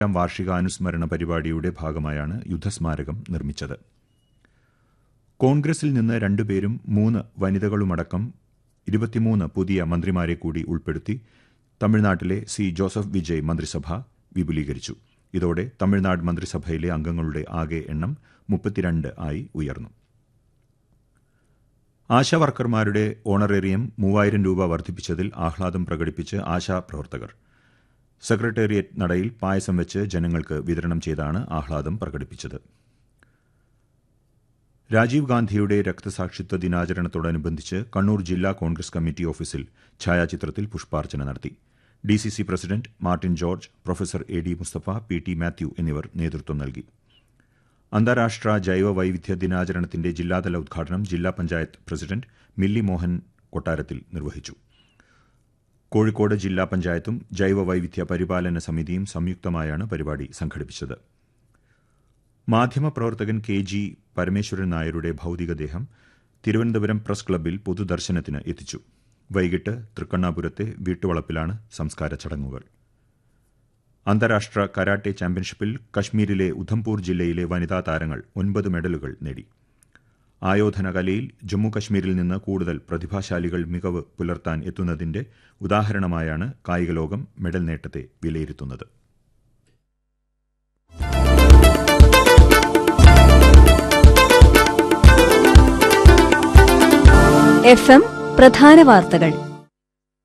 ാം വാർഷികാനുസ്മരണ പരിപാടിയുടെ ഭാഗമായാണ് യുദ്ധസ്മാരകം നിർമ്മിച്ചത് കോൺഗ്രസിൽ നിന്ന് രണ്ടുപേരും മൂന്ന് വനിതകളുമടക്കം ഇരുപത്തിമൂന്ന് പുതിയ മന്ത്രിമാരെ കൂടി ഉൾപ്പെടുത്തി തമിഴ്നാട്ടിലെ സി ജോസഫ് വിജയ് മന്ത്രിസഭ വിപുലീകരിച്ചു ഇതോടെ തമിഴ്നാട് മന്ത്രിസഭയിലെ അംഗങ്ങളുടെ ആകെ എണ്ണം മുപ്പത്തിരണ്ട് ആയി ഉയർന്നു ആശാവർക്കർമാരുടെ ഓണറേറിയം മൂവായിരം രൂപ വർദ്ധിപ്പിച്ചതിൽ ആഹ്ലാദം പ്രകടിപ്പിച്ച് ആശാപ്രവർത്തകർ സെക്രട്ടേറിയറ്റ് നടയിൽ പായസം വെച്ച് ജനങ്ങൾക്ക് വിതരണം ചെയ്താണ് ആഹ്ലാദം പ്രകടിപ്പിച്ചത് രാജീവ് ഗാന്ധിയുടെ രക്തസാക്ഷിത്വ ദിനാചരണത്തോടനുബന്ധിച്ച് കണ്ണൂർ ജില്ലാ കോൺഗ്രസ് കമ്മിറ്റി ഓഫീസിൽ ഛായാചിത്രത്തിൽ പുഷ്പാർച്ചന നടത്തി DCC president Martin George professor A D Mustafa P T Mathew എന്നിവർ നേതൃത്വം നൽകി അന്താരാഷ്ട്ര ജൈവ വൈവിധ്യ ദിനാചരണത്തിന്റെ ജില്ലാതല ഉദ്ഘാടനം ജില്ലാ പഞ്ചായത്ത് പ്രസിഡന്റ് മില്ലി മോഹൻ കൊട്ടാരത്തിൽ നിർവഹിച്ചു കോഴിക്കോട് ജില്ലാ പഞ്ചായത്തും ജൈവ വൈവിധ്യ പരിപാലന സമിതിയും സംയുക്തമായാണ് പരിപാടി സംഘടിപ്പിച്ചത് മാധ്യമപ്രവർത്തകൻ കെ ജി പരമേശ്വരൻ നായരുടെ ഭൌതികദേഹം തിരുവനന്തപുരം പ്രസ് ക്ലബ്ബിൽ പൊതുദർശനത്തിന് എത്തിച്ചു വൈകിട്ട് തൃക്കണ്ണാപുരത്തെ വീട്ടുവളപ്പിലാണ് സംസ്കാര ചടങ്ങുകൾ അന്താരാഷ്ട്ര കരാട്ടെ ചാമ്പ്യൻഷിപ്പിൽ കശ്മീരിലെ ഉധംപൂർ ജില്ലയിലെ വനിതാ താരങ്ങൾ ഒൻപത് മെഡലുകൾ നേടി ആയോധന കലയിൽ ജമ്മു കശ്മീരിൽ നിന്ന് കൂടുതൽ പ്രതിഭാശാലികൾ മികവ് പുലർത്താൻ എത്തുന്നതിന്റെ ഉദാഹരണമായാണ് കായിക ലോകം മെഡൽ നേട്ടത്തെ വിലയിരുത്തുന്നത് എഫ് എം പ്രധാന വാർത്തകൾ